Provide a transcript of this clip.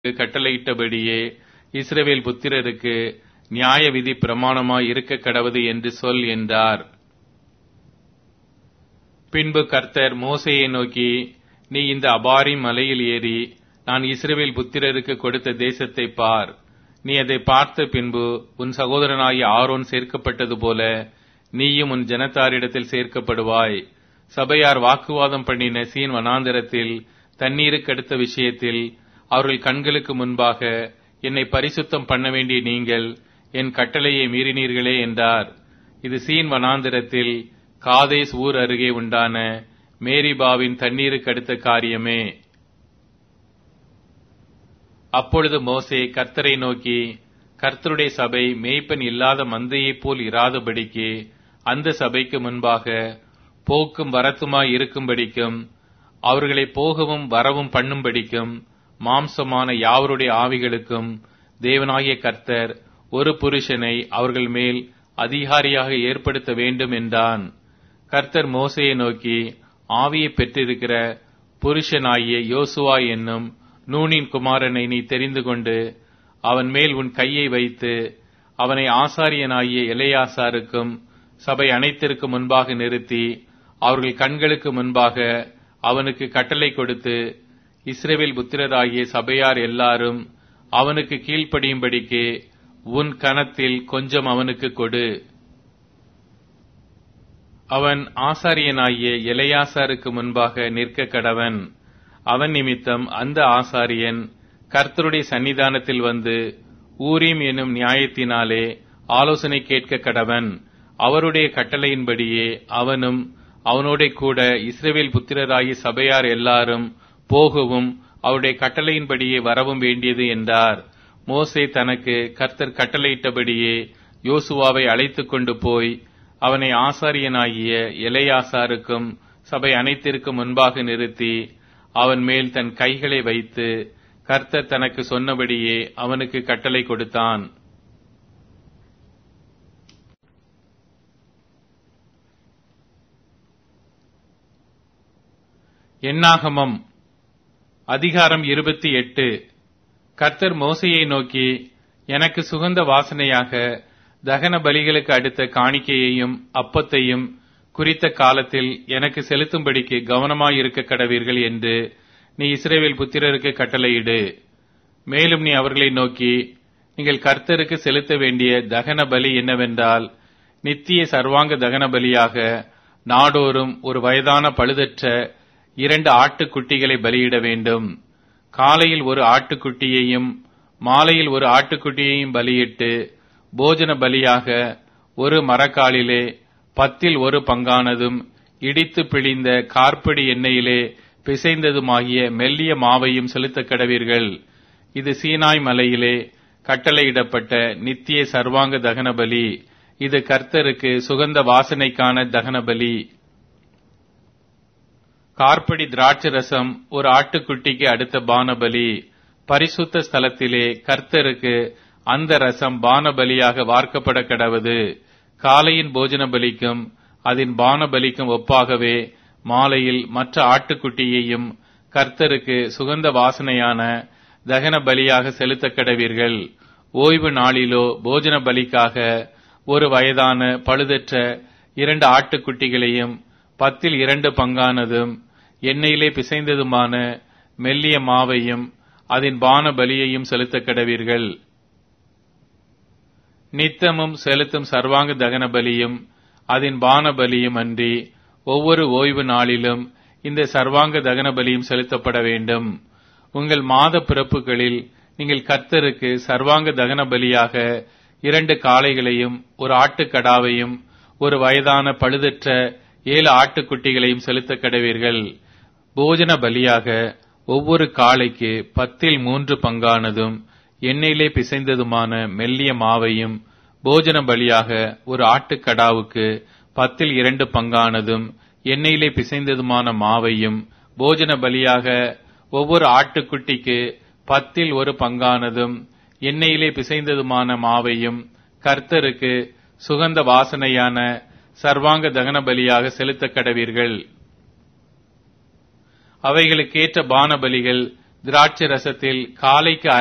கட்டளையிட்டபடியே இஸ்ரவேல் புத்திரருக்கு நியாய விதி பிரமாணமாய் இருக்க கடவது என்று சொல் என்றார் பின்பு கர்த்தர் மோசையை நோக்கி நீ இந்த அபாரிம் மலையில் ஏறி நான் இஸ்ரவேல் புத்திரருக்கு கொடுத்த தேசத்தை பார் நீ அதை பார்த்த பின்பு உன் சகோதரனாகிய ஆரோன் சேர்க்கப்பட்டது போல நீயும் உன் ஜனத்தாரிடத்தில் சேர்க்கப்படுவாய் சபையார் வாக்குவாதம் பண்ணின சீன் வனாந்தரத்தில் தண்ணீருக்கு அடுத்த விஷயத்தில் அவர்கள் கண்களுக்கு முன்பாக என்னை பரிசுத்தம் பண்ண வேண்டிய நீங்கள் என் கட்டளையை மீறினீர்களே என்றார் இது சீன் வனாந்திரத்தில் காதேஸ் ஊர் அருகே உண்டான மேரிபாவின் தண்ணீருக்கு அடுத்த காரியமே அப்பொழுது மோசே கர்த்தரை நோக்கி கர்த்தருடைய சபை மேய்ப்பன் இல்லாத மந்தையைப் போல் இராதபடிக்கு அந்த சபைக்கு முன்பாக போக்கும் வரத்துமாய் இருக்கும்படிக்கும் அவர்களை போகவும் வரவும் பண்ணும்படிக்கும் மாம்சமான யாவருடைய ஆவிகளுக்கும் தேவனாகிய கர்த்தர் ஒரு புருஷனை அவர்கள் மேல் அதிகாரியாக ஏற்படுத்த வேண்டும் என்றான் கர்த்தர் மோசையை நோக்கி ஆவியை பெற்றிருக்கிற புருஷனாகிய யோசுவா என்னும் நூனின் குமாரனை நீ தெரிந்து கொண்டு அவன் மேல் உன் கையை வைத்து அவனை ஆசாரியனாகிய எலையாசாருக்கும் சபை அனைத்திற்கும் முன்பாக நிறுத்தி அவர்கள் கண்களுக்கு முன்பாக அவனுக்கு கட்டளை கொடுத்து இஸ்ரேவேல் புத்திரராகிய சபையார் எல்லாரும் அவனுக்கு கீழ்ப்படியும்படிக்கு உன் கணத்தில் கொஞ்சம் அவனுக்கு கொடு அவன் ஆசாரியனாகிய எலையாசாருக்கு முன்பாக நிற்க கடவன் அவன் நிமித்தம் அந்த ஆசாரியன் கர்த்தருடைய சன்னிதானத்தில் வந்து ஊரீம் என்னும் நியாயத்தினாலே ஆலோசனை கேட்க கடவன் அவருடைய கட்டளையின்படியே அவனும் அவனோட கூட இஸ்ரேவேல் புத்திரராகி சபையார் எல்லாரும் போகவும் அவருடைய கட்டளையின்படியே வரவும் வேண்டியது என்றார் மோசே தனக்கு கர்த்தர் கட்டளையிட்டபடியே யோசுவாவை அழைத்துக் கொண்டு போய் அவனை ஆசாரியனாகிய எலையாசாருக்கும் சபை அனைத்திற்கும் முன்பாக நிறுத்தி அவன் மேல் தன் கைகளை வைத்து கர்த்தர் தனக்கு சொன்னபடியே அவனுக்கு கட்டளை கொடுத்தான் எண்ணாகமம் அதிகாரம் இருபத்தி எட்டு கர்த்தர் மோசையை நோக்கி எனக்கு சுகந்த வாசனையாக தகன பலிகளுக்கு அடுத்த காணிக்கையையும் அப்பத்தையும் குறித்த காலத்தில் எனக்கு செலுத்தும்படிக்கு கவனமாயிருக்க கடவீர்கள் என்று நீ இஸ்ரேவேல் புத்திரருக்கு கட்டளையிடு மேலும் நீ அவர்களை நோக்கி நீங்கள் கர்த்தருக்கு செலுத்த வேண்டிய தகன பலி என்னவென்றால் நித்திய சர்வாங்க தகன பலியாக நாடோறும் ஒரு வயதான பழுதற்ற இரண்டு ஆட்டுக்குட்டிகளை பலியிட வேண்டும் காலையில் ஒரு ஆட்டுக்குட்டியையும் மாலையில் ஒரு ஆட்டுக்குட்டியையும் பலியிட்டு போஜன பலியாக ஒரு மரக்காலிலே பத்தில் ஒரு பங்கானதும் இடித்து பிழிந்த கார்படி எண்ணெயிலே பிசைந்ததுமாகிய மெல்லிய மாவையும் செலுத்த கடவீர்கள் இது சீனாய் மலையிலே கட்டளையிடப்பட்ட நித்திய சர்வாங்க தகன பலி இது கர்த்தருக்கு சுகந்த வாசனைக்கான தகன பலி கார்படி திராட்சை ரசம் ஒரு ஆட்டுக்குட்டிக்கு அடுத்த பானபலி பரிசுத்த ஸ்தலத்திலே கர்த்தருக்கு அந்த ரசம் பானபலியாக வார்க்கப்பட கடவது காலையின் போஜன பலிக்கும் அதன் பானபலிக்கும் ஒப்பாகவே மாலையில் மற்ற ஆட்டுக்குட்டியையும் கர்த்தருக்கு சுகந்த வாசனையான தகன பலியாக செலுத்த கடவீர்கள் ஓய்வு நாளிலோ போஜன பலிக்காக ஒரு வயதான பழுதற்ற இரண்டு ஆட்டுக்குட்டிகளையும் பத்தில் இரண்டு பங்கானதும் எண்ணெயிலே பிசைந்ததுமான மெல்லிய மாவையும் அதன் பான பலியையும் செலுத்த கடவீர்கள் நித்தமும் செலுத்தும் சர்வாங்க தகன பலியும் அதன் பான பலியும் அன்றி ஒவ்வொரு ஓய்வு நாளிலும் இந்த சர்வாங்க தகன பலியும் செலுத்தப்பட வேண்டும் உங்கள் மாத பிறப்புகளில் நீங்கள் கர்த்தருக்கு சர்வாங்க தகன பலியாக இரண்டு காளைகளையும் ஒரு ஆட்டுக்கடாவையும் ஒரு வயதான பழுதற்ற ஏழு ஆட்டுக்குட்டிகளையும் செலுத்த கடவீர்கள் போஜன பலியாக ஒவ்வொரு காளைக்கு பத்தில் மூன்று பங்கானதும் எண்ணெயிலே பிசைந்ததுமான மெல்லிய மாவையும் போஜன பலியாக ஒரு ஆட்டுக்கடாவுக்கு பத்தில் இரண்டு பங்கானதும் எண்ணெயிலே பிசைந்ததுமான மாவையும் போஜன பலியாக ஒவ்வொரு ஆட்டுக்குட்டிக்கு பத்தில் ஒரு பங்கானதும் எண்ணெயிலே பிசைந்ததுமான மாவையும் கர்த்தருக்கு சுகந்த வாசனையான சர்வாங்க தகன பலியாக செலுத்த கடவீர்கள் அவைகளுக்கேற்ற பான பலிகள் திராட்சை ரசத்தில் காலைக்கு